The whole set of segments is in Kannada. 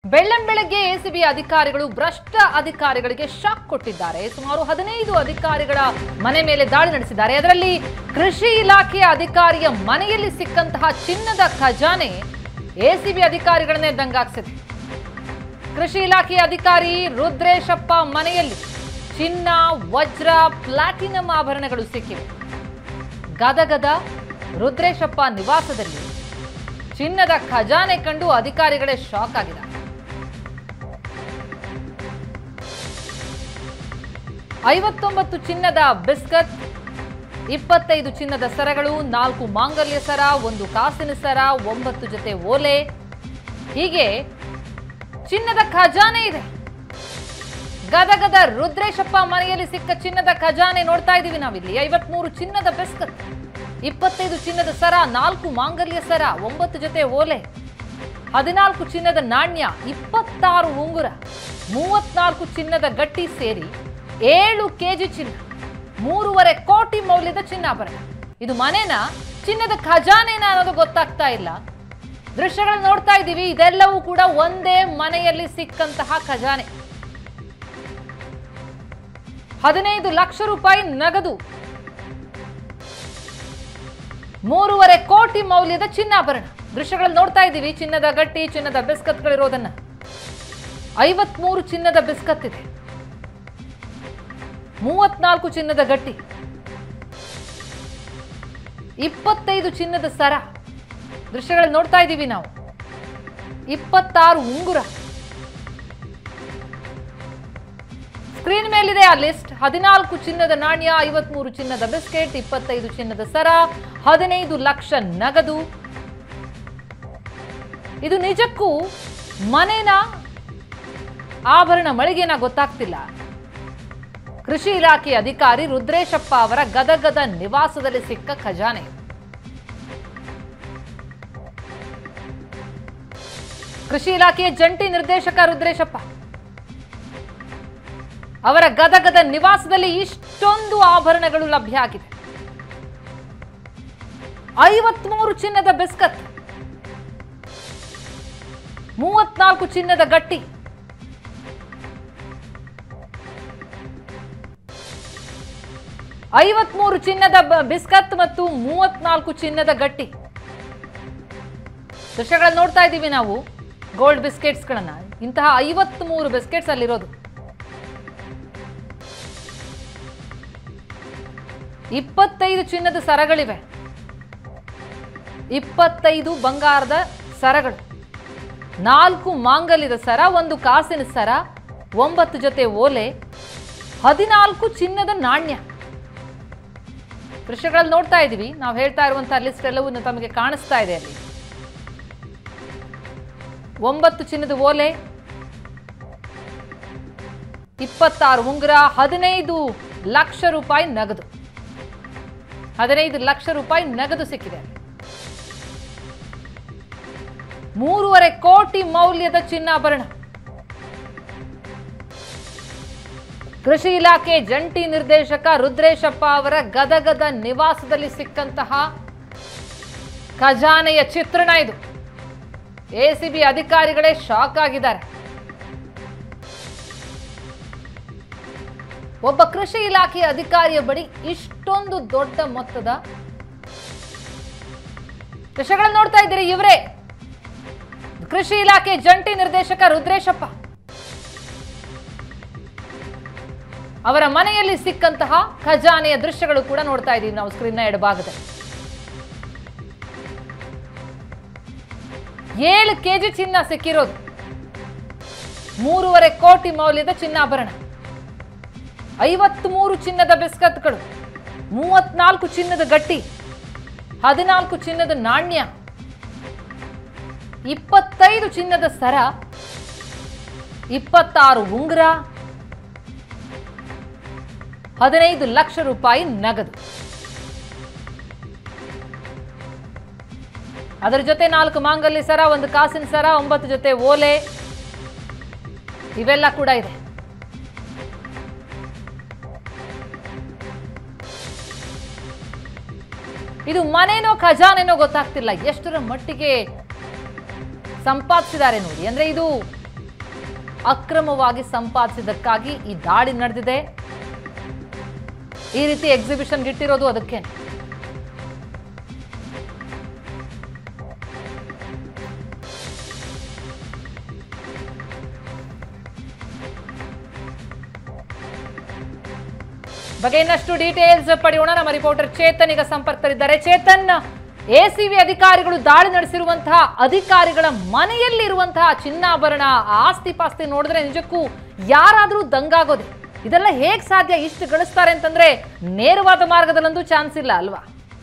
ಬೆಳ್ಳಂ ಬೆಳಗ್ಗೆ ಎಸಿಬಿ ಅಧಿಕಾರಿಗಳು ಭ್ರಷ್ಟ ಅಧಿಕಾರಿಗಳಿಗೆ ಶಾಕ್ ಕೊಟ್ಟಿದ್ದಾರೆ ಸುಮಾರು ಹದಿನೈದು ಅಧಿಕಾರಿಗಳ ಮನೆ ಮೇಲೆ ದಾಳಿ ನಡೆಸಿದ್ದಾರೆ ಅದರಲ್ಲಿ ಕೃಷಿ ಇಲಾಖೆಯ ಅಧಿಕಾರಿಯ ಮನೆಯಲ್ಲಿ ಸಿಕ್ಕಂತಹ ಚಿನ್ನದ ಖಜಾನೆ ಎಸಿಬಿ ಅಧಿಕಾರಿಗಳನ್ನೇ ದಂಗಾಗ್ಸಿದೆ ಕೃಷಿ ಇಲಾಖೆಯ ಅಧಿಕಾರಿ ರುದ್ರೇಶಪ್ಪ ಮನೆಯಲ್ಲಿ ಚಿನ್ನ ವಜ್ರ ಪ್ಲಾಟಿನಂ ಆಭರಣಗಳು ಸಿಕ್ಕಿವೆ ಗದಗದ ರುದ್ರೇಶಪ್ಪ ನಿವಾಸದಲ್ಲಿ ಚಿನ್ನದ ಖಜಾನೆ ಕಂಡು ಅಧಿಕಾರಿಗಳೇ ಶಾಕ್ ಆಗಿದ್ದಾರೆ ಐವತ್ತೊಂಬತ್ತು ಚಿನ್ನದ ಬಿಸ್ಕತ್ ಇಪ್ಪತ್ತೈದು ಚಿನ್ನದ ಸರಗಳು ನಾಲ್ಕು ಮಾಂಗಲ್ಯ ಸರ ಒಂದು ಕಾಸಿನ ಸರ ಒಂಬತ್ತು ಜೊತೆ ಓಲೆ ಹೀಗೆ ಚಿನ್ನದ ಖಜಾನೆ ಇದೆ ಗದಗದ ರುದ್ರೇಶಪ್ಪ ಮನೆಯಲ್ಲಿ ಸಿಕ್ಕ ಚಿನ್ನದ ಖಜಾನೆ ನೋಡ್ತಾ ಇದ್ದೀವಿ ನಾವಿಲ್ಲಿ ಐವತ್ಮೂರು ಚಿನ್ನದ ಬಿಸ್ಕತ್ ಇಪ್ಪತ್ತೈದು ಚಿನ್ನದ ಸರ ನಾಲ್ಕು ಮಾಂಗಲ್ಯ ಸರ ಒಂಬತ್ತು ಜೊತೆ ಓಲೆ ಹದಿನಾಲ್ಕು ಚಿನ್ನದ ನಾಣ್ಯ ಇಪ್ಪತ್ತಾರು ಉಂಗುರ ಮೂವತ್ನಾಲ್ಕು ಚಿನ್ನದ ಗಟ್ಟಿ ಸೇರಿ ಏಳು ಕೆಜಿ ಚಿನ್ನ ಮೂರುವರೆ ಕೋಟಿ ಮೌಲ್ಯದ ಚಿನ್ನಾಭರಣ ಇದು ಮನೇನ ಚಿನ್ನದ ಖಜಾನೆನ ಅನ್ನೋದು ಗೊತ್ತಾಗ್ತಾ ಇಲ್ಲ ದೃಶ್ಯಗಳನ್ನ ನೋಡ್ತಾ ಇದ್ದೀವಿ ಇದೆಲ್ಲವೂ ಕೂಡ ಒಂದೇ ಮನೆಯಲ್ಲಿ ಸಿಕ್ಕಂತಹ ಖಜಾನೆ ಹದಿನೈದು ಲಕ್ಷ ರೂಪಾಯಿ ನಗದು ಮೂರುವರೆ ಕೋಟಿ ಮೌಲ್ಯದ ಚಿನ್ನಾಭರಣ ದೃಶ್ಯಗಳಲ್ಲಿ ನೋಡ್ತಾ ಇದ್ದೀವಿ ಚಿನ್ನದ ಗಟ್ಟಿ ಚಿನ್ನದ ಬಿಸ್ಕತ್ಗಳಿರೋದನ್ನ ಐವತ್ಮೂರು ಚಿನ್ನದ ಬಿಸ್ಕತ್ ಇದೆ ಮೂವತ್ನಾಲ್ಕು ಚಿನ್ನದ ಗಟ್ಟಿ ಇಪ್ಪತ್ತೈದು ಚಿನ್ನದ ಸರ ದೃಶ್ಯಗಳಲ್ಲಿ ನೋಡ್ತಾ ಇದ್ದೀವಿ ನಾವು ಇಪ್ಪತ್ತಾರು ಉಂಗುರ ಸ್ಕ್ರೀನ್ ಮೇಲಿದೆ ಆ ಲಿಸ್ಟ್ ಹದಿನಾಲ್ಕು ಚಿನ್ನದ ನಾಣ್ಯ ಐವತ್ಮೂರು ಚಿನ್ನದ ಬಿಸ್ಕೆಟ್ ಇಪ್ಪತ್ತೈದು ಚಿನ್ನದ ಸರ ಹದಿನೈದು ಲಕ್ಷ ನಗದು ಇದು ನಿಜಕ್ಕೂ ಮನೆನ ಆಭರಣ ಮಳಿಗೆನ ಗೊತ್ತಾಗ್ತಿಲ್ಲ ಕೃಷಿ ಇಲಾಖೆ ಅಧಿಕಾರಿ ರುದ್ರೇಶಪ್ಪ ಅವರ ಗದಗದ ನಿವಾಸದಲ್ಲಿ ಸಿಕ್ಕ ಖಜಾನೆ ಕೃಷಿ ಇಲಾಖೆಯ ಜಂಟಿ ನಿರ್ದೇಶಕ ರುದ್ರೇಶಪ್ಪ ಅವರ ಗದಗದ ನಿವಾಸದಲ್ಲಿ ಇಷ್ಟೊಂದು ಆಭರಣಗಳು ಲಭ್ಯ ಆಗಿದೆ ಐವತ್ಮೂರು ಚಿನ್ನದ ಬಿಸ್ಕತ್ ಮೂವತ್ನಾಲ್ಕು ಚಿನ್ನದ ಗಟ್ಟಿ ಐವತ್ಮೂರು ಚಿನ್ನದ ಬ- ಬಿಸ್ಕತ್ ಮತ್ತು ಮೂವತ್ನಾಲ್ಕು ಚಿನ್ನದ ಗಟ್ಟಿ ದೃಶ್ಯಗಳನ್ನ ನೋಡ್ತಾ ಇದ್ದೀವಿ ನಾವು ಗೋಲ್ಡ್ ಬಿಸ್ಕೆಟ್ಸ್ಗಳನ್ನ ಇಂತಹ ಐವತ್ಮೂರು ಬಿಸ್ಕೆಟ್ಸ್ ಅಲ್ಲಿರೋದು ಇಪ್ಪತ್ತೈದು ಚಿನ್ನದ ಸರಗಳಿವೆ ಇಪ್ಪತ್ತೈದು ಬಂಗಾರದ ಸರಗಳು ನಾಲ್ಕು ಮಾಂಗಲ್ಯದ ಸರ ಒಂದು ಕಾಸಿನ ಸರ ಒಂಬತ್ತು ಜೊತೆ ಓಲೆ ಹದಿನಾಲ್ಕು ಚಿನ್ನದ ನಾಣ್ಯ ದೃಶ್ಯಗಳಲ್ಲಿ ನೋಡ್ತಾ ಇದ್ದೀವಿ ನಾವು ಹೇಳ್ತಾ ಇರುವಂತಹ ಲಿಸ್ಟ್ ಎಲ್ಲವೂ ತಮಗೆ ಕಾಣಿಸ್ತಾ ಇದೆ ಅಲ್ಲಿ ಒಂಬತ್ತು ಚಿನ್ನದ ಓಲೆ ಇಪ್ಪತ್ತಾರು ಉಂಗುರ ಹದಿನೈದು ಲಕ್ಷ ರೂಪಾಯಿ ನಗದು ಹದಿನೈದು ಲಕ್ಷ ರೂಪಾಯಿ ನಗದು ಸಿಕ್ಕಿದೆ ಮೂರುವರೆ ಕೋಟಿ ಮೌಲ್ಯದ ಚಿನ್ನಾಭರಣ ಕೃಷಿ ಇಲಾಖೆ ಜಂಟಿ ನಿರ್ದೇಶಕ ರುದ್ರೇಶಪ್ಪ ಅವರ ಗದಗದ ನಿವಾಸದಲ್ಲಿ ಸಿಕ್ಕಂತಹ ಖಜಾನೆಯ ಚಿತ್ರಣ ಇದು ಎಸಿಬಿ ಅಧಿಕಾರಿಗಳೇ ಶಾಕ್ ಆಗಿದ್ದಾರೆ ಒಬ್ಬ ಕೃಷಿ ಇಲಾಖೆಯ ಅಧಿಕಾರಿಯ ಬಳಿ ಇಷ್ಟೊಂದು ದೊಡ್ಡ ಮೊತ್ತದ ದೃಶ್ಯಗಳನ್ನು ನೋಡ್ತಾ ಇದ್ದೀರಿ ಇವರೇ ಕೃಷಿ ಇಲಾಖೆ ಜಂಟಿ ನಿರ್ದೇಶಕ ರುದ್ರೇಶಪ್ಪ ಅವರ ಮನೆಯಲ್ಲಿ ಸಿಕ್ಕಂತಹ ಖಜಾನೆಯ ದೃಶ್ಯಗಳು ಕೂಡ ನೋಡ್ತಾ ಇದ್ದೀವಿ ನಾವು ಸ್ಕ್ರೀನ್ನ ಎಡಭಾಗದಲ್ಲಿ ಏಳು ಕೆಜಿ ಚಿನ್ನ ಸಿಕ್ಕಿರೋದು ಮೂರುವರೆ ಕೋಟಿ ಮೌಲ್ಯದ ಚಿನ್ನಾಭರಣ ಐವತ್ಮೂರು ಚಿನ್ನದ ಬಿಸ್ಕತ್ಗಳು ಮೂವತ್ನಾಲ್ಕು ಚಿನ್ನದ ಗಟ್ಟಿ ಹದಿನಾಲ್ಕು ಚಿನ್ನದ ನಾಣ್ಯ ಇಪ್ಪತ್ತೈದು ಚಿನ್ನದ ಸರ ಇಪ್ಪತ್ತಾರು ಉಂಗುರ ಹದಿನೈದು ಲಕ್ಷ ರೂಪಾಯಿ ನಗದು ಅದರ ಜೊತೆ ನಾಲ್ಕು ಮಾಂಗಲ್ಯ ಸರ ಒಂದು ಕಾಸಿನ ಸರ ಒಂಬತ್ತು ಜೊತೆ ಓಲೆ ಇವೆಲ್ಲ ಕೂಡ ಇದೆ ಇದು ಮನೇನೋ ಖಜಾನೆನೋ ಗೊತ್ತಾಗ್ತಿಲ್ಲ ಎಷ್ಟರ ಮಟ್ಟಿಗೆ ಸಂಪಾದಿಸಿದ್ದಾರೆ ನೋಡಿ ಅಂದ್ರೆ ಇದು ಅಕ್ರಮವಾಗಿ ಸಂಪಾದಿಸಿದ್ದಕ್ಕಾಗಿ ಈ ದಾಳಿ ನಡೆದಿದೆ ಈ ರೀತಿ ಎಕ್ಸಿಬಿಷನ್ ಇಟ್ಟಿರೋದು ಅದಕ್ಕೆ ಬಗ್ಗೆ ಇನ್ನಷ್ಟು ಡೀಟೇಲ್ಸ್ ಪಡೆಯೋಣ ನಮ್ಮ ರಿಪೋರ್ಟರ್ ಚೇತನ್ ಈಗ ಸಂಪರ್ಕದಲ್ಲಿದ್ದಾರೆ ಚೇತನ್ ಎಸಿಬಿ ಅಧಿಕಾರಿಗಳು ದಾಳಿ ನಡೆಸಿರುವಂತಹ ಅಧಿಕಾರಿಗಳ ಮನೆಯಲ್ಲಿರುವಂತಹ ಚಿನ್ನಾಭರಣ ಆಸ್ತಿ ಪಾಸ್ತಿ ನೋಡಿದ್ರೆ ನಿಜಕ್ಕೂ ಯಾರಾದ್ರೂ ದಂಗಾಗೋದೆ ಇದೆಲ್ಲ ಹೇಗ್ ಸಾಧ್ಯ ಇಷ್ಟು ಗಳಿಸ್ತಾರೆ ಅಂತಂದ್ರೆ ನೇರವಾದ ಮಾರ್ಗದಲ್ಲಂತೂ ಚಾನ್ಸ್ ಇಲ್ಲ ಅಲ್ವಾ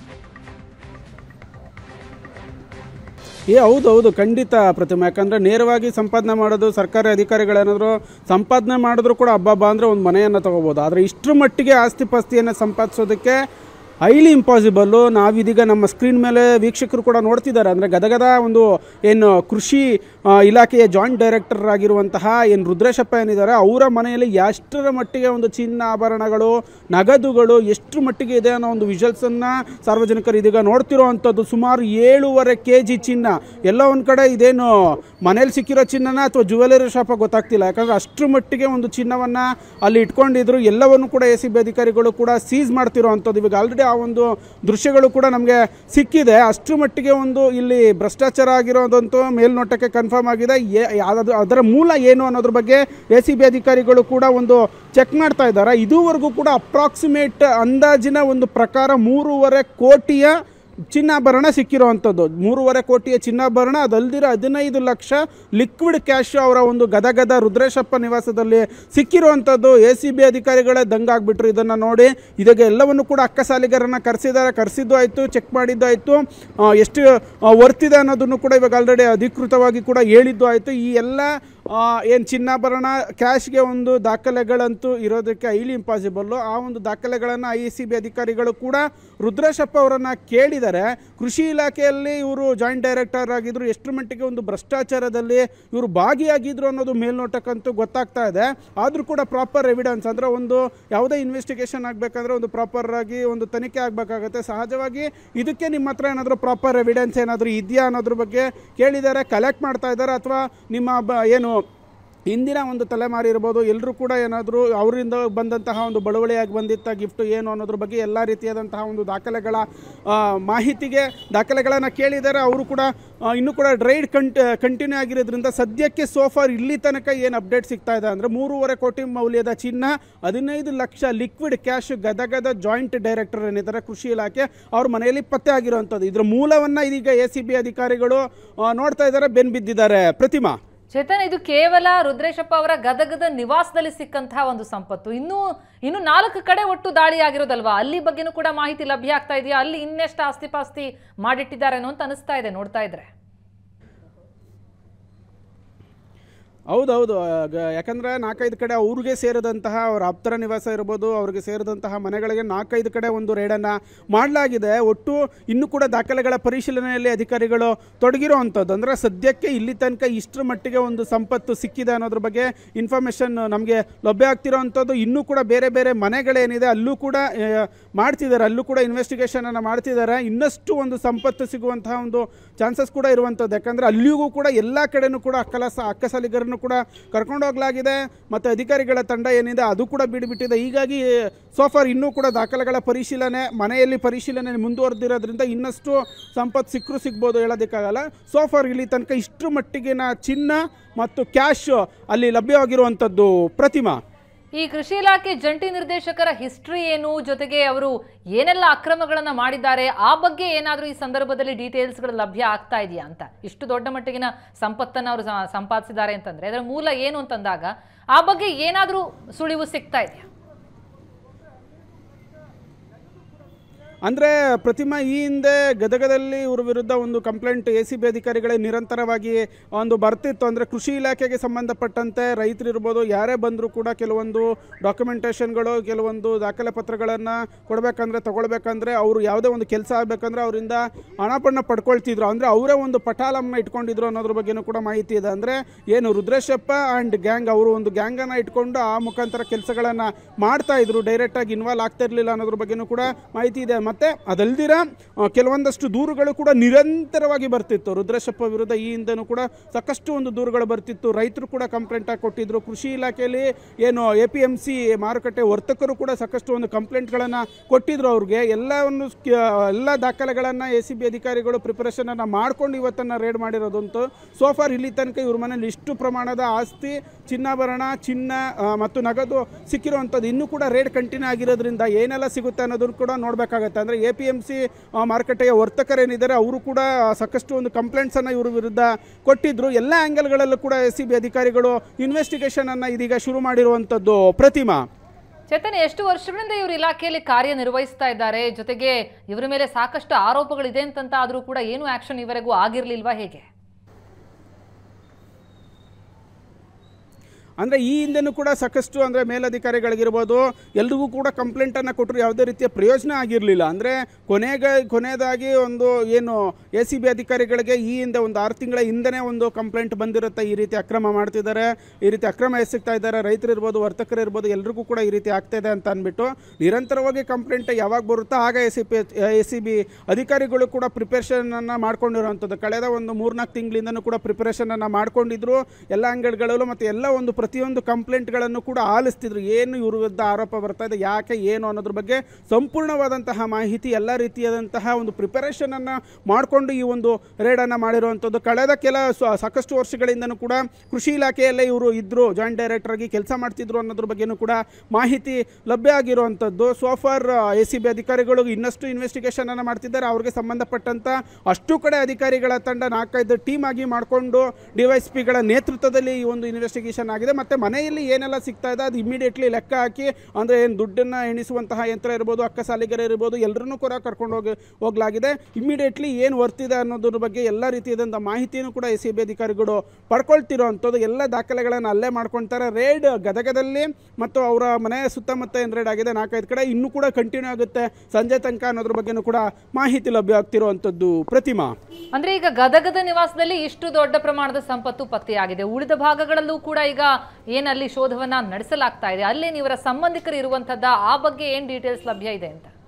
ಏ ಹೌದು ಹೌದು ಖಂಡಿತ ಪ್ರತಿಮೆ ಯಾಕಂದರೆ ನೇರವಾಗಿ ಸಂಪಾದನೆ ಮಾಡೋದು ಸರ್ಕಾರಿ ಅಧಿಕಾರಿಗಳೇನಾದರೂ ಸಂಪಾದನೆ ಮಾಡಿದ್ರು ಕೂಡ ಹಬ್ಬ ಹಬ್ಬ ಅಂದರೆ ಒಂದು ಮನೆಯನ್ನು ತೊಗೋಬೋದು ಆದರೆ ಇಷ್ಟರ ಮಟ್ಟಿಗೆ ಆಸ್ತಿ ಪಾಸ್ತಿಯನ್ನು ಸಂಪಾದಿಸೋದಕ್ಕೆ ಹೈಲಿ ಇಂಪಾಸಿಬಲ್ಲು ನಾವಿದೀಗ ನಮ್ಮ ಸ್ಕ್ರೀನ್ ಮೇಲೆ ವೀಕ್ಷಕರು ಕೂಡ ನೋಡ್ತಿದ್ದಾರೆ ಅಂದರೆ ಗದಗದ ಒಂದು ಏನು ಕೃಷಿ ಆ, ಇಲಾಖೆಯ ಜಾಯಿಂಟ್ ಡೈರೆಕ್ಟರ್ ಆಗಿರುವಂತಹ ಏನು ರುದ್ರೇಶಪ್ಪ ಏನಿದ್ದಾರೆ ಅವರ ಮನೆಯಲ್ಲಿ ಎಷ್ಟರ ಮಟ್ಟಿಗೆ ಒಂದು ಚಿನ್ನ ಆಭರಣಗಳು ನಗದುಗಳು ಎಷ್ಟು ಮಟ್ಟಿಗೆ ಇದೆ ಅನ್ನೋ ಒಂದು ವಿಜುವಲ್ಸನ್ನು ಸಾರ್ವಜನಿಕರು ಇದೀಗ ನೋಡ್ತಿರೋ ಅಂಥದ್ದು ಸುಮಾರು ಏಳೂವರೆ ಕೆ ಜಿ ಚಿನ್ನ ಎಲ್ಲ ಒಂದು ಕಡೆ ಇದೇನು ಮನೇಲಿ ಸಿಕ್ಕಿರೋ ಚಿನ್ನನ ಅಥವಾ ಜುವೆಲರಿ ಶಾಪ ಗೊತ್ತಾಗ್ತಿಲ್ಲ ಯಾಕಂದರೆ ಅಷ್ಟರ ಮಟ್ಟಿಗೆ ಒಂದು ಚಿನ್ನವನ್ನು ಅಲ್ಲಿ ಇಟ್ಕೊಂಡಿದ್ರು ಎಲ್ಲವನ್ನು ಕೂಡ ಎ ಸಿ ಬಿ ಅಧಿಕಾರಿಗಳು ಕೂಡ ಸೀಸ್ ಮಾಡ್ತಿರೋ ಅಂಥದ್ದು ಇವಾಗ ಆಲ್ರೆಡಿ ಆ ಒಂದು ದೃಶ್ಯಗಳು ಕೂಡ ನಮಗೆ ಸಿಕ್ಕಿದೆ ಅಷ್ಟರ ಮಟ್ಟಿಗೆ ಒಂದು ಇಲ್ಲಿ ಭ್ರಷ್ಟಾಚಾರ ಆಗಿರೋದಂತೂ ಮೇಲ್ನೋಟಕ್ಕೆ ಕನ್ಫರ್ಮ್ ಆಗಿದೆ ಏ- ಯಾವ್ದು ಅದರ ಮೂಲ ಏನು ಅನ್ನೋದ್ರ ಬಗ್ಗೆ ಎ ಸಿ ಬಿ ಅಧಿಕಾರಿಗಳು ಕೂಡ ಒಂದು ಚೆಕ್ ಮಾಡ್ತಾ ಇದ್ದಾರೆ ಇದುವರೆಗೂ ಕೂಡ ಅಪ್ರಾಕ್ಸಿಮೇಟ್ ಅಂದಾಜಿನ ಒಂದು ಪ್ರಕಾರ ಮೂರುವರೆ ಕೋಟಿಯ ಚಿನ್ನಾಭರಣ ಸಿಕ್ಕಿರುವಂಥದ್ದು ಮೂರುವರೆ ಕೋಟಿಯ ಚಿನ್ನಾಭರಣ ಅದಲ್ದಿರ ಹದಿನೈದು ಲಕ್ಷ ಲಿಕ್ವಿಡ್ ಕ್ಯಾಶ್ ಅವರ ಒಂದು ಗದಗದ ರುದ್ರೇಶಪ್ಪ ನಿವಾಸದಲ್ಲಿ ಸಿಕ್ಕಿರುವಂಥದ್ದು ಎ ಸಿ ಬಿ ಅಧಿಕಾರಿಗಳೇ ದಂಗಾಗ್ಬಿಟ್ರು ಇದನ್ನು ನೋಡಿ ಇದಕ್ಕೆ ಎಲ್ಲವನ್ನು ಕೂಡ ಅಕ್ಕಸಾಲಿಗರನ್ನು ಕರೆಸಿದ್ದಾರೆ ಕರೆಸಿದ್ದು ಆಯಿತು ಚೆಕ್ ಮಾಡಿದ್ದು ಆಯಿತು ಎಷ್ಟು ವರ್ತಿದೆ ಅನ್ನೋದನ್ನು ಕೂಡ ಇವಾಗ ಆಲ್ರೆಡಿ ಅಧಿಕೃತವಾಗಿ ಕೂಡ ಹೇಳಿದ್ದು ಆಯಿತು ಈ ಎಲ್ಲ ಏನು ಚಿನ್ನಾಭರಣ ಕ್ಯಾಶ್ಗೆ ಒಂದು ದಾಖಲೆಗಳಂತೂ ಇರೋದಕ್ಕೆ ಐಲಿ ಇಂಪಾಸಿಬಲ್ಲು ಆ ಒಂದು ದಾಖಲೆಗಳನ್ನು ಐ ಸಿ ಬಿ ಅಧಿಕಾರಿಗಳು ಕೂಡ ರುದ್ರೇಶಪ್ಪ ಅವರನ್ನು ಕೇಳಿದ್ದಾರೆ ಕೃಷಿ ಇಲಾಖೆಯಲ್ಲಿ ಇವರು ಜಾಯಿಂಟ್ ಡೈರೆಕ್ಟರ್ ಆಗಿದ್ರು ಎಷ್ಟರ ಮಟ್ಟಿಗೆ ಒಂದು ಭ್ರಷ್ಟಾಚಾರದಲ್ಲಿ ಇವರು ಭಾಗಿಯಾಗಿದ್ರು ಅನ್ನೋದು ಮೇಲ್ನೋಟಕ್ಕಂತೂ ಗೊತ್ತಾಗ್ತಾ ಇದೆ ಆದರೂ ಕೂಡ ಪ್ರಾಪರ್ ಎವಿಡೆನ್ಸ್ ಅಂದರೆ ಒಂದು ಯಾವುದೇ ಇನ್ವೆಸ್ಟಿಗೇಷನ್ ಆಗಬೇಕಂದ್ರೆ ಒಂದು ಪ್ರಾಪರ್ ಆಗಿ ಒಂದು ತನಿಖೆ ಆಗಬೇಕಾಗತ್ತೆ ಸಹಜವಾಗಿ ಇದಕ್ಕೆ ನಿಮ್ಮ ಹತ್ರ ಏನಾದರೂ ಪ್ರಾಪರ್ ಎವಿಡೆನ್ಸ್ ಏನಾದರೂ ಇದೆಯಾ ಅನ್ನೋದ್ರ ಬಗ್ಗೆ ಕೇಳಿದ್ದಾರೆ ಕಲೆಕ್ಟ್ ಮಾಡ್ತಾ ಇದ್ದಾರೆ ಅಥವಾ ನಿಮ್ಮ ಬ ಏನು ಹಿಂದಿನ ಒಂದು ತಲೆಮಾರಿ ಇರ್ಬೋದು ಎಲ್ಲರೂ ಕೂಡ ಏನಾದರೂ ಅವರಿಂದ ಬಂದಂತಹ ಒಂದು ಬಳುವಳಿಯಾಗಿ ಬಂದಿತ್ತ ಗಿಫ್ಟ್ ಏನು ಅನ್ನೋದ್ರ ಬಗ್ಗೆ ಎಲ್ಲ ರೀತಿಯಾದಂತಹ ಒಂದು ದಾಖಲೆಗಳ ಆ, ಮಾಹಿತಿಗೆ ದಾಖಲೆಗಳನ್ನು ಕೇಳಿದ್ದಾರೆ ಅವರು ಕೂಡ ಆ, ಇನ್ನೂ ಕೂಡ ಡ್ರೈಡ್ ಕಂಟ್ ಕಂಟಿನ್ಯೂ ಆಗಿರೋದ್ರಿಂದ ಸದ್ಯಕ್ಕೆ ಸೋಫಾರ್ ಇಲ್ಲಿ ತನಕ ಏನು ಅಪ್ಡೇಟ್ ಸಿಗ್ತಾ ಇದೆ ಅಂದರೆ ಮೂರುವರೆ ಕೋಟಿ ಮೌಲ್ಯದ ಚಿನ್ನ ಹದಿನೈದು ಲಕ್ಷ ಲಿಕ್ವಿಡ್ ಕ್ಯಾಶ್ ಗದಗದ ಜಾಯಿಂಟ್ ಡೈರೆಕ್ಟರ್ ಏನಿದ್ದಾರೆ ಕೃಷಿ ಇಲಾಖೆ ಅವ್ರ ಮನೆಯಲ್ಲಿ ಪತ್ತೆ ಆಗಿರುವಂಥದ್ದು ಇದರ ಮೂಲವನ್ನು ಇದೀಗ ಎ ಸಿ ಬಿ ಅಧಿಕಾರಿಗಳು ಆ, ನೋಡ್ತಾ ಇದ್ದಾರೆ ಬೆನ್ ಬಿದ್ದಿದ್ದಾರೆ ಪ್ರತಿಮಾ ಚೇತನ್ ಇದು ಕೇವಲ ರುದ್ರೇಶಪ್ಪ ಅವರ ಗದಗದ ನಿವಾಸದಲ್ಲಿ ಸಿಕ್ಕಂತಹ ಒಂದು ಸಂಪತ್ತು ಇನ್ನು ಇನ್ನು ನಾಲ್ಕು ಕಡೆ ಒಟ್ಟು ದಾಳಿ ಆಗಿರೋದಲ್ವಾ ಅಲ್ಲಿ ಬಗ್ಗೆನೂ ಕೂಡ ಮಾಹಿತಿ ಲಭ್ಯ ಆಗ್ತಾ ಇದೆಯಾ ಅಲ್ಲಿ ಇನ್ನೆಷ್ಟು ಆಸ್ತಿ ಪಾಸ್ತಿ ಮಾಡಿಟ್ಟಿದ್ದಾರೇನೋ ಅಂತ ಅನಿಸ್ತಾ ಇದೆ ನೋಡ್ತಾ ಇದ್ರೆ ಹೌದೌದು ಆಗ- ಯಾಕಂದ್ರೆ ನಾಲ್ಕೈದು ಕಡೆ ಅವ್ರಿಗೆ ಸೇರಿದಂತಹ ಅವರ ಆಪ್ತರ ನಿವಾಸ ಇರ್ಬೋದು ಅವ್ರಿಗೆ ಸೇರಿದಂತಹ ಮನೆಗಳಿಗೆ ನಾಲ್ಕೈದು ಕಡೆ ಒಂದು ರೇಡನ್ನು ಮಾಡಲಾಗಿದೆ ಒಟ್ಟು ಇನ್ನೂ ಕೂಡ ದಾಖಲೆಗಳ ಪರಿಶೀಲನೆಯಲ್ಲಿ ಅಧಿಕಾರಿಗಳು ತೊಡಗಿರೋ ಅಂಥದ್ದು ಅಂದರೆ ಸದ್ಯಕ್ಕೆ ಇಲ್ಲಿ ತನಕ ಇಷ್ಟರ ಮಟ್ಟಿಗೆ ಒಂದು ಸಂಪತ್ತು ಸಿಕ್ಕಿದೆ ಅನ್ನೋದ್ರ ಬಗ್ಗೆ ಇನ್ಫಾರ್ಮೇಷನ್ ನಮಗೆ ಲಭ್ಯ ಆಗ್ತಿರೋ ಅಂಥದ್ದು ಇನ್ನೂ ಕೂಡ ಬೇರೆ ಬೇರೆ ಮನೆಗಳೇನಿದೆ ಅಲ್ಲೂ ಕೂಡ ಆ, ಮಾಡ್ತಿದ್ದಾರೆ ಅಲ್ಲೂ ಕೂಡ ಇನ್ವೆಸ್ಟಿಗೇಷನನ್ನು ಮಾಡ್ತಿದ್ದಾರೆ ಇನ್ನಷ್ಟು ಒಂದು ಸಂಪತ್ತು ಸಿಗುವಂತಹ ಒಂದು ಚಾನ್ಸಸ್ ಕೂಡ ಇರುವಂಥದ್ದು ಯಾಕಂದರೆ ಅಲ್ಲಿಗೂ ಕೂಡ ಎಲ್ಲ ಕಡೆನೂ ಕೂಡ ಅಕ್ಕಲಸ ಅಕ್ಕಸಾಲಿಗರನ್ನು ಕೂಡ ಕರ್ಕೊಂಡು ಹೋಗಲಾಗಿದೆ ಮತ್ತು ಅಧಿಕಾರಿಗಳ ತಂಡ ಏನಿದೆ ಅದು ಕೂಡ ಬಿಡಿಬಿಟ್ಟಿದೆ ಹೀಗಾಗಿ ಸೋಫಾರ್ ಇನ್ನೂ ಕೂಡ ದಾಖಲೆಗಳ ಪರಿಶೀಲನೆ ಮನೆಯಲ್ಲಿ ಪರಿಶೀಲನೆ ಮುಂದುವರೆದಿರೋದ್ರಿಂದ ಇನ್ನಷ್ಟು ಸಂಪತ್ತು ಸಿಕ್ಕರೂ ಸಿಗ್ಬೋದು ಹೇಳೋದಕ್ಕಾಗಲ್ಲ ಸೋಫಾರ್ ಇಲ್ಲಿ ತನಕ ಇಷ್ಟರ ಮಟ್ಟಿಗಿನ ಚಿನ್ನ ಮತ್ತು ಕ್ಯಾಶ್ ಅಲ್ಲಿ ಲಭ್ಯವಾಗಿರುವಂಥದ್ದು ಪ್ರತಿಮಾ ಈ ಕೃಷಿ ಇಲಾಖೆ ಜಂಟಿ ನಿರ್ದೇಶಕರ ಹಿಸ್ಟ್ರಿ ಏನು ಜೊತೆಗೆ ಅವರು ಏನೆಲ್ಲ ಅಕ್ರಮಗಳನ್ನ ಮಾಡಿದ್ದಾರೆ ಆ ಬಗ್ಗೆ ಏನಾದರೂ ಈ ಸಂದರ್ಭದಲ್ಲಿ ಡೀಟೇಲ್ಸ್ಗಳು ಲಭ್ಯ ಆಗ್ತಾ ಇದೆಯಾ ಅಂತ ಇಷ್ಟು ದೊಡ್ಡ ಮಟ್ಟಿಗಿನ ಸಂಪತ್ತನ್ನು ಅವರು ಸ- ಸಂಪಾದಿಸಿದ್ದಾರೆ ಅಂತಂದ್ರೆ ಅದರ ಮೂಲ ಏನು ಅಂತಂದಾಗ ಆ ಬಗ್ಗೆ ಏನಾದರೂ ಸುಳಿವು ಸಿಗ್ತಾ ಇದೆಯಾ ಅಂದರೆ ಪ್ರತಿಮಾ ಈ ಹಿಂದೆ ಗದಗದಲ್ಲಿ ಇವ್ರ ವಿರುದ್ಧ ಒಂದು ಕಂಪ್ಲೇಂಟ್ ಎ ಸಿ ಬಿ ಅಧಿಕಾರಿಗಳೇ ನಿರಂತರವಾಗಿ ಒಂದು ಬರ್ತಿತ್ತು ಅಂದರೆ ಕೃಷಿ ಇಲಾಖೆಗೆ ಸಂಬಂಧಪಟ್ಟಂತೆ ರೈತರಿರ್ಬೋದು ಯಾರೇ ಬಂದರೂ ಕೂಡ ಕೆಲವೊಂದು ಡಾಕ್ಯುಮೆಂಟೇಷನ್ಗಳು ಕೆಲವೊಂದು ದಾಖಲೆ ಪತ್ರಗಳನ್ನು ಕೊಡಬೇಕಂದ್ರೆ ತಗೊಳ್ಬೇಕಂದ್ರೆ ಅವರು ಯಾವುದೇ ಒಂದು ಕೆಲಸ ಆಗಬೇಕಂದ್ರೆ ಅವರಿಂದ ಹಣಪಣ್ಣ ಪಡ್ಕೊಳ್ತಿದ್ರು ಅಂದರೆ ಅವರೇ ಒಂದು ಪಟಾಲಮ್ನ ಇಟ್ಕೊಂಡಿದ್ರು ಅನ್ನೋದ್ರ ಬಗ್ಗೆನೂ ಕೂಡ ಮಾಹಿತಿ ಇದೆ ಅಂದರೆ ಏನು ರುದ್ರೇಶಪ್ಪ ಆ್ಯಂಡ್ ಗ್ಯಾಂಗ್ ಅವರು ಒಂದು ಗ್ಯಾಂಗನ್ನು ಇಟ್ಕೊಂಡು ಆ ಮುಖಾಂತರ ಕೆಲಸಗಳನ್ನು ಮಾಡ್ತಾ ಇದ್ರು ಡೈರೆಕ್ಟಾಗಿ ಇನ್ವಾಲ್ವ್ ಆಗ್ತಾ ಇರಲಿಲ್ಲ ಅನ್ನೋದ್ರ ಬಗ್ಗೆನೂ ಕೂಡ ಮಾಹಿತಿ ಇದೆ ಮತ್ತು ಅದಲ್ದಿರ ಆ, ಕೆಲವೊಂದಷ್ಟು ದೂರುಗಳು ಕೂಡ ನಿರಂತರವಾಗಿ ಬರ್ತಿತ್ತು ರುದ್ರೇಶಪ್ಪ ವಿರುದ್ಧ ಈ ಹಿಂದೆನೂ ಕೂಡ ಸಾಕಷ್ಟು ಒಂದು ದೂರುಗಳು ಬರ್ತಿತ್ತು ರೈತರು ಕೂಡ ಕಂಪ್ಲೇಂಟ್ ಆಗಿ ಕೊಟ್ಟಿದ್ರು ಕೃಷಿ ಇಲಾಖೆಯಲ್ಲಿ ಏನು ಎ ಪಿ ಎಮ್ ಸಿ ಮಾರುಕಟ್ಟೆ ವರ್ತಕರು ಕೂಡ ಸಾಕಷ್ಟು ಒಂದು ಕಂಪ್ಲೇಂಟ್ಗಳನ್ನು ಕೊಟ್ಟಿದ್ರು ಅವ್ರಿಗೆ ಎಲ್ಲವನ್ನು ಸ್ಕ- ಎಲ್ಲ ದಾಖಲೆಗಳನ್ನು ಎ ಸಿ ಬಿ ಅಧಿಕಾರಿಗಳು ಪ್ರಿಪರೇಷನನ್ನು ಮಾಡ್ಕೊಂಡು ಇವತ್ತನ್ನು ರೇಡ್ ಮಾಡಿರೋದಂತೂ ಸೋಫಾರ್ ಇಲ್ಲಿ ತನಕ ಇವ್ರ ಮನೇಲಿ ಇಷ್ಟು ಪ್ರಮಾಣದ ಆಸ್ತಿ ಚಿನ್ನಾಭರಣ ಚಿನ್ನ ಆ, ಮತ್ತು ನಗದು ಸಿಕ್ಕಿರುವಂಥದ್ದು ಇನ್ನೂ ಕೂಡ ರೇಟ್ ಕಂಟಿನ್ಯೂ ಆಗಿರೋದ್ರಿಂದ ಏನೆಲ್ಲ ಸಿಗುತ್ತೆ ಅನ್ನೋದನ್ನು ಕೂಡ ನೋಡಬೇಕಾಗತ್ತೆ ಅಂದರೆ ಎ ಪಿ ಎಮ್ ಸಿ ಮಾರುಕಟ್ಟೆಯ ವರ್ತಕರೇನಿದ್ದಾರೆ ಅವರು ಕೂಡ ಸಾಕಷ್ಟು ಒಂದು ಕಂಪ್ಲೇಂಟ್ಸನ್ನು ಇವ್ರ ವಿರುದ್ಧ ಕೊಟ್ಟಿದ್ರು ಎಲ್ಲ ಆ್ಯಂಗಲ್ಗಳಲ್ಲೂ ಕೂಡ ಎಸ್ ಸಿ ಬಿ ಅಧಿಕಾರಿಗಳು ಇನ್ವೆಸ್ಟಿಗೇಷನನ್ನು ಇದೀಗ ಶುರು ಮಾಡಿರುವಂಥದ್ದು ಪ್ರತಿಮಾ ಚೇತನ್ ಎಷ್ಟು ವರ್ಷಗಳಿಂದ ಇವರು ಇಲಾಖೆಯಲ್ಲಿ ಕಾರ್ಯನಿರ್ವಹಿಸ್ತಾ ಇದ್ದಾರೆ ಜೊತೆಗೆ ಇವರ ಮೇಲೆ ಸಾಕಷ್ಟು ಆರೋಪಗಳಿದೆ ಅಂತಂತ ಆದ್ರೂ ಕೂಡ ಏನು ಆಕ್ಷನ್ ಇವರೆಗೂ ಆಗಿರ್ಲಿಲ್ವಾ ಹೇಗೆ ಅಂದರೆ ಈ ಹಿಂದೆನೂ ಕೂಡ ಸಾಕಷ್ಟು ಅಂದರೆ ಮೇಲಧಿಕಾರಿಗಳಿಗಿರ್ಬೋದು ಎಲ್ರಿಗೂ ಕೂಡ ಕಂಪ್ಲೇಂಟನ್ನು ಕೊಟ್ಟರು ಯಾವುದೇ ರೀತಿಯ ಪ್ರಯೋಜನ ಆಗಿರಲಿಲ್ಲ ಅಂದರೆ ಕೊನೆಗೆ ಕೊನೆಯದಾಗಿ ಒಂದು ಏನು ಎ ಸಿ ಬಿ ಅಧಿಕಾರಿಗಳಿಗೆ ಈ ಹಿಂದೆ ಒಂದು ಆರು ತಿಂಗಳ ಹಿಂದೆನೇ ಒಂದು ಕಂಪ್ಲೇಂಟ್ ಬಂದಿರುತ್ತೆ ಈ ರೀತಿ ಅಕ್ರಮ ಮಾಡ್ತಿದ್ದಾರೆ ಈ ರೀತಿ ಅಕ್ರಮ ಎಸಗ್ತಾ ಇದ್ದಾರೆ ರೈತರು ಇರ್ಬೋದು ವರ್ತಕರು ಇರ್ಬೋದು ಎಲ್ರಿಗೂ ಕೂಡ ಈ ರೀತಿ ಆಗ್ತಾ ಇದೆ ಅಂತ ಅಂದ್ಬಿಟ್ಟು ನಿರಂತರವಾಗಿ ಕಂಪ್ಲೇಂಟ್ ಯಾವಾಗ ಬರುತ್ತೋ ಆಗ A C P A C B ಅಧಿಕಾರಿಗಳು ಕೂಡ ಪ್ರಿಪರೇಷನನ್ನು ಮಾಡ್ಕೊಂಡಿರುವಂಥದ್ದು ಕಳೆದ ಒಂದು ಮೂರ್ನಾಲ್ಕು ತಿಂಗಳಿಂದನೂ ಕೂಡ ಪ್ರಿಪರೇಷನನ್ನು ಮಾಡ್ಕೊಂಡಿದ್ರು ಎಲ್ಲ ಅಂಗಡಿಗಳಲ್ಲೂ ಮತ್ತು ಎಲ್ಲ ಒಂದು ಪ್ರತಿಯೊಂದು ಕಂಪ್ಲೇಂಟ್ಗಳನ್ನು ಕೂಡ ಆಲಿಸ್ತಿದ್ರು ಏನು ಇವ್ರ ವಿರುದ್ಧ ಆರೋಪ ಬರ್ತಾ ಇದೆ ಯಾಕೆ ಏನು ಅನ್ನೋದ್ರ ಬಗ್ಗೆ ಸಂಪೂರ್ಣವಾದಂತಹ ಮಾಹಿತಿ ಎಲ್ಲ ರೀತಿಯಾದಂತಹ ಒಂದು ಪ್ರಿಪರೇಷನನ್ನು ಮಾಡಿಕೊಂಡು ಈ ಒಂದು ರೇಡನ್ನು ಮಾಡಿರುವಂಥದ್ದು ಕಳೆದ ಕೆಲ ಸ- ಸಾಕಷ್ಟು ವರ್ಷಗಳಿಂದನೂ ಕೂಡ ಕೃಷಿ ಇಲಾಖೆಯಲ್ಲೇ ಇವರು ಇದ್ದರು ಜಾಯಿಂಟ್ ಡೈರೆಕ್ಟರ್ ಆಗಿ ಕೆಲಸ ಮಾಡ್ತಿದ್ರು ಅನ್ನೋದ್ರ ಬಗ್ಗೆನೂ ಕೂಡ ಮಾಹಿತಿ ಲಭ್ಯ ಆಗಿರುವಂಥದ್ದು ಸೋಫಾರ್ ಎ ಸಿ ಬಿ ಅಧಿಕಾರಿಗಳು ಇನ್ನಷ್ಟು ಇನ್ವೆಸ್ಟಿಗೇಷನ್ ಅನ್ನು ಮಾಡ್ತಿದ್ದಾರೆ ಅವ್ರಿಗೆ ಸಂಬಂಧಪಟ್ಟಂತ ಅಷ್ಟು ಕಡೆ ಅಧಿಕಾರಿಗಳ ತಂಡ ನಾಲ್ಕೈದು ಟೀಮ್ ಆಗಿ ಮಾಡಿಕೊಂಡು ಡಿವೈಸ್ ಪಿಗಳ ನೇತೃತ್ವದಲ್ಲಿ ಈ ಒಂದು ಇನ್ವೆಸ್ಟಿಗೇಷನ್ ಆಗಿದೆ ಮತ್ತೆ ಮನೆಯಲ್ಲಿ ಏನೆಲ್ಲ ಸಿಗ್ತಾ ಇದೆ ಅದು ಇಮಿಡಿಯೇಟ್ಲಿ ಲೆಕ್ಕ ಹಾಕಿ ಅಂದರೆ ಏನು ದುಡ್ಡನ್ನು ಎಣಿಸುವಂತಹ ಯಂತ್ರ ಇರ್ಬೋದು ಅಕ್ಕ ಸಾಲಿಗರ ಇರ್ಬೋದು ಎಲ್ಲರನ್ನೂ ಕೂಡ ಕರ್ಕೊಂಡು ಹೋಗಿ ಹೋಗಲಾಗಿದೆ ಇಮಿಡಿಯೇಟ್ಲಿ ಏನು ವರ್ತಿದೆ ಅನ್ನೋದ್ರ ಬಗ್ಗೆ ಎಲ್ಲ ರೀತಿಯಾದಂಥ ಮಾಹಿತಿಯನ್ನು ಕೂಡ ಎಸ್ ಸಿ ಬಿ ಅಧಿಕಾರಿಗಳು ಪಡ್ಕೊಳ್ತಿರೋ ಅಂಥದ್ದು ಎಲ್ಲ ದಾಖಲೆಗಳನ್ನು ಅಲ್ಲೇ ಮಾಡ್ಕೊಳ್ತಾರೆ ರೇಡ್ ಗದಗದಲ್ಲಿ ಮತ್ತು ಅವರ ಮನೆಯ ಸುತ್ತಮುತ್ತ ಏನು ರೇಡ್ ಆಗಿದೆ ನಾಲ್ಕೈದು ಕಡೆ ಇನ್ನೂ ಕೂಡ ಕಂಟಿನ್ಯೂ ಆಗುತ್ತೆ ಸಂಜೆ ತನಕ ಅನ್ನೋದ್ರ ಬಗ್ಗೆನೂ ಕೂಡ ಮಾಹಿತಿ ಲಭ್ಯ ಆಗ್ತಿರುವಂಥದ್ದು ಪ್ರತಿಮಾ ಅಂದ್ರೆ ಈಗ ಗದಗದ ನಿವಾಸದಲ್ಲಿ ಇಷ್ಟು ದೊಡ್ಡ ಪ್ರಮಾಣದ ಸಂಪತ್ತು ಪತ್ತೆಯಾಗಿದೆ ಉಳಿದ ಭಾಗಗಳಲ್ಲೂ ಕೂಡ ಈಗ ಏನಲ್ಲಿ ಶೋಧವನ್ನ ನಡೆಸಲಾಗ್ತಾ ಇದೆ ಅಲ್ಲೇನು ಇವರ ಸಂಬಂಧಿಕರು ಇರುವಂತದ್ದ ಆ ಬಗ್ಗೆ ಏನ್ ಡೀಟೇಲ್ಸ್ ಲಭ್ಯ ಇದೆ ಅಂತ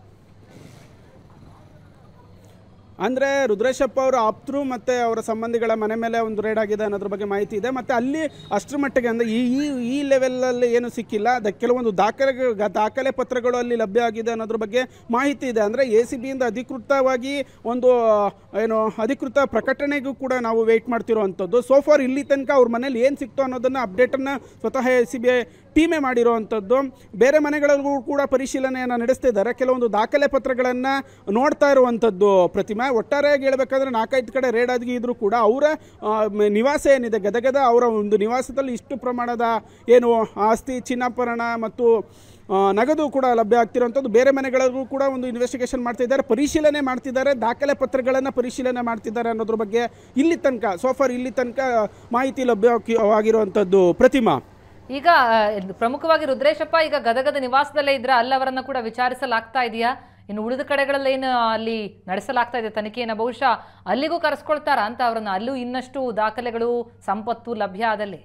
ಅಂದರೆ ರುದ್ರೇಶಪ್ಪ ಅವರ ಆಪ್ತರು ಮತ್ತು ಅವರ ಸಂಬಂಧಿಗಳ ಮನೆ ಮೇಲೆ ಒಂದು ರೇಡ್ ಆಗಿದೆ ಅನ್ನೋದ್ರ ಬಗ್ಗೆ ಮಾಹಿತಿ ಇದೆ ಮತ್ತು ಅಲ್ಲಿ ಅಷ್ಟರ ಮಟ್ಟಿಗೆ ಅಂದರೆ ಈ ಈ ಈ ಲೆವೆಲಲ್ಲಿ ಏನು ಸಿಕ್ಕಿಲ್ಲ ಅದ ಕೆಲವೊಂದು ದಾಖಲೆ ದಾಖಲೆ ಪತ್ರಗಳು ಅಲ್ಲಿ ಲಭ್ಯ ಆಗಿದೆ ಅನ್ನೋದ್ರ ಬಗ್ಗೆ ಮಾಹಿತಿ ಇದೆ ಅಂದರೆ ಎ ಸಿ ಬಿಯಿಂದ ಅಧಿಕೃತವಾಗಿ ಒಂದು ಏನು ಅಧಿಕೃತ ಪ್ರಕಟಣೆಗೂ ಕೂಡ ನಾವು ವೆಯ್ಟ್ ಮಾಡ್ತಿರೋವಂಥದ್ದು ಸೋಫಾರ್ ಇಲ್ಲಿ ತನಕ ಅವ್ರ ಮನೇಲಿ ಏನು ಸಿಕ್ತು ಅನ್ನೋದನ್ನು ಅಪ್ಡೇಟನ್ನು ಸ್ವತಃ ಎ ಸಿ ಬಿ ಐ ಟೀಮೇ ಮಾಡಿರುವಂಥದ್ದು ಬೇರೆ ಮನೆಗಳಲ್ಲೂ ಕೂಡ ಪರಿಶೀಲನೆಯನ್ನು ನಡೆಸ್ತಿದ್ದಾರೆ ಕೆಲವೊಂದು ದಾಖಲೆ ಪತ್ರಗಳನ್ನು ನೋಡ್ತಾ ಇರುವಂಥದ್ದು ಪ್ರತಿಮಾ ಒಟ್ಟಾರೆಯಾಗಿ ಹೇಳ್ಬೇಕಾದ್ರೆ ನಾಲ್ಕೈದು ಕಡೆ ರೇಡ್ ಆಗಿ ಇದ್ರೂ ಕೂಡ ಅವರ ಆ, ಮ- ನಿವಾಸ ಏನಿದೆ ಗದಗದ ಅವರ ಒಂದು ನಿವಾಸದಲ್ಲಿ ಇಷ್ಟು ಪ್ರಮಾಣದ ಏನು ಆಸ್ತಿ ಚಿನ್ನಾಭರಣ ಮತ್ತು ಆ, ನಗದು ಕೂಡ ಲಭ್ಯ ಆಗ್ತಿರೋಂಥದ್ದು ಬೇರೆ ಮನೆಗಳಿಗೂ ಕೂಡ ಒಂದು ಇನ್ವೆಸ್ಟಿಗೇಷನ್ ಮಾಡ್ತಿದ್ದಾರೆ ಪರಿಶೀಲನೆ ಮಾಡ್ತಿದ್ದಾರೆ ದಾಖಲೆ ಪತ್ರಗಳನ್ನು ಪರಿಶೀಲನೆ ಮಾಡ್ತಿದ್ದಾರೆ ಅನ್ನೋದ್ರ ಬಗ್ಗೆ ಇಲ್ಲಿ ತನಕ ಸೋಫಾರ್ ಇಲ್ಲಿ ತನಕ ಮಾಹಿತಿ ಲಭ್ಯ ಆಗಿರುವಂಥದ್ದು ಪ್ರತಿಮಾ ಈಗ ಆ, ಪ್ರಮುಖವಾಗಿ ರುದ್ರೇಶಪ್ಪ ಈಗ ಗದಗದ ನಿವಾಸದಲ್ಲೇ ಇದ್ರೆ ಅಲ್ಲವರನ್ನ ಕೂಡ ವಿಚಾರಿಸಲಾಗ್ತಾ ಇದೆಯಾ ಇನ್ನು ಉಳಿದ ಕಡೆಗಳಲ್ಲೇನು ಅಲ್ಲಿ ನಡೆಸಲಾಗ್ತಾ ಇದೆ ತನಿಖೆಯನ್ನು ಬಹುಶಃ ಅಲ್ಲಿಗೂ ಕರೆಸ್ಕೊಳ್ತಾರಾ ಅಂತ ಅವರನ್ನ ಅಲ್ಲೂ ಇನ್ನಷ್ಟು ದಾಖಲೆಗಳು ಸಂಪತ್ತು ಲಭ್ಯ ಆದಲ್ಲಿ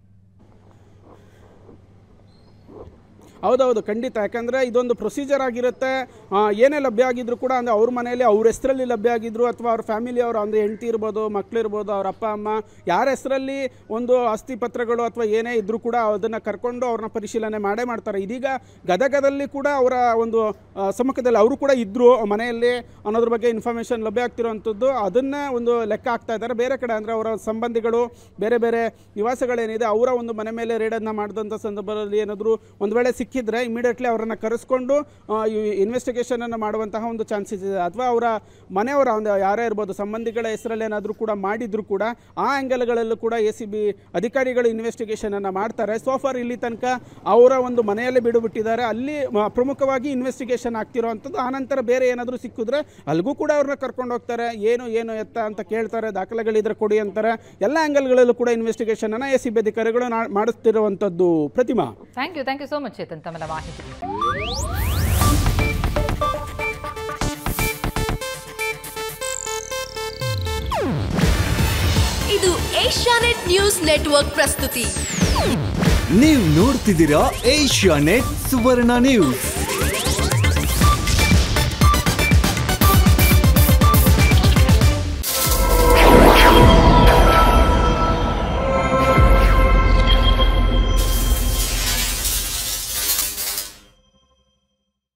ಹೌದೌದು ಖಂಡಿತ ಯಾಕಂದರೆ ಇದೊಂದು ಪ್ರೊಸೀಜರ್ ಆಗಿರುತ್ತೆ ಆ, ಏನೇ ಲಭ್ಯ ಆಗಿದ್ರು ಕೂಡ ಅಂದರೆ ಅವ್ರ ಮನೆಯಲ್ಲಿ ಅವ್ರ ಹೆಸರಲ್ಲಿ ಲಭ್ಯ ಆಗಿದ್ರು ಅಥವಾ ಅವ್ರ ಫ್ಯಾಮಿಲಿ ಅವ್ರ ಅಂದರೆ ಹೆಂಡತಿ ಇರ್ಬೋದು ಮಕ್ಳು ಇರ್ಬೋದು ಅವ್ರ ಅಪ್ಪ ಅಮ್ಮ ಯಾರ ಹೆಸರಲ್ಲಿ ಒಂದು ಆಸ್ತಿ ಪತ್ರಗಳು ಅಥವಾ ಏನೇ ಇದ್ರೂ ಕೂಡ ಅದನ್ನು ಕರ್ಕೊಂಡು ಅವ್ರನ್ನ ಪರಿಶೀಲನೆ ಮಾಡೇ ಮಾಡ್ತಾರೆ ಇದೀಗ ಗದಗದಲ್ಲಿ ಕೂಡ ಅವರ ಒಂದು ಆ, ಸಮ್ಮುಖದಲ್ಲಿ ಅವರು ಕೂಡ ಇದ್ದರು ಮನೆಯಲ್ಲಿ ಅನ್ನೋದ್ರ ಬಗ್ಗೆ ಇನ್ಫಾರ್ಮೇಷನ್ ಲಭ್ಯ ಆಗ್ತಿರೋವಂಥದ್ದು ಅದನ್ನು ಒಂದು ಲೆಕ್ಕ ಹಾಕ್ತಾ ಇದ್ದಾರೆ ಬೇರೆ ಕಡೆ ಅಂದರೆ ಅವರ ಸಂಬಂಧಿಗಳು ಬೇರೆ ಬೇರೆ ನಿವಾಸಗಳೇನಿದೆ ಅವರ ಒಂದು ಮನೆ ಮೇಲೆ ರೇಡನ್ನು ಮಾಡಿದಂಥ ಸಂದರ್ಭದಲ್ಲಿ ಏನಾದರೂ ಒಂದು ವೇಳೆ ಸಿಕ್ಕಿದ್ರೆ ಇಮಿಡಿಯೇಟ್ಲಿ ಅವರನ್ನು ಕರೆಸ್ಕೊಂಡು ಇನ್ವೆಸ್ಟಿಗೇಷನನ್ನು ಮಾಡುವಂತಹ ಒಂದು ಚಾನ್ಸಸ್ ಇದೆ ಅಥವಾ ಅವರ ಮನೆಯವರ ಒಂದು ಯಾರೇ ಇರ್ಬೋದು ಸಂಬಂಧಿಗಳ ಹೆಸರಲ್ಲಿ ಏನಾದರೂ ಕೂಡ ಮಾಡಿದ್ರು ಕೂಡ ಆ ಆ್ಯಂಗಲ್ಗಳಲ್ಲೂ ಕೂಡ ಎ ಸಿ ಬಿ ಅಧಿಕಾರಿಗಳು ಇನ್ವೆಸ್ಟಿಗೇಷನನ್ನು ಮಾಡ್ತಾರೆ ಸೋಫಾರ್ ಇಲ್ಲಿ ತನಕ ಅವರ ಒಂದು ಮನೆಯಲ್ಲಿ ಬಿಡು ಬಿಟ್ಟಿದ್ದಾರೆ ಅಲ್ಲಿ ಮ- ಪ್ರಮುಖವಾಗಿ ಇನ್ವೆಸ್ಟಿಗೇಷನ್ ಆಗ್ತಿರೋ ಅಂಥದ್ದು ಆನಂತರ ಬೇರೆ ಏನಾದರೂ ಸಿಕ್ಕಿದ್ರೆ ಅಲ್ಲಿಗೂ ಕೂಡ ಅವ್ರನ್ನ ಕರ್ಕೊಂಡು ಹೋಗ್ತಾರೆ ಏನು ಏನು ಎತ್ತ ಅಂತ ಕೇಳ್ತಾರೆ ದಾಖಲೆಗಳಿದ್ರೆ ಕೊಡಿ ಅಂತಾರೆ ಎಲ್ಲ ಆ್ಯಂಗಲ್ಗಳಲ್ಲೂ ಕೂಡ ಇನ್ವೆಸ್ಟಿಗೇಷನನ್ನು ಎ ಸಿ ಬಿ ಅಧಿಕಾರಿಗಳು ನಾ- ಮಾಡಿಸ್ತಿರುವಂಥದ್ದು Pratima thank you thank you so much Chetan ತಮ್ಮೆಲ್ಲ ಮಾಹಿತಿ ಇದು ಏಷ್ಯಾನೆಟ್ ನ್ಯೂಸ್ ನೆಟ್ವರ್ಕ್ ಪ್ರಸ್ತುತಿ ನೀವು ನೋಡ್ತಿದ್ದೀರಾ ಏಷ್ಯಾ ನೆಟ್ ಸುವರ್ಣ ನ್ಯೂಸ್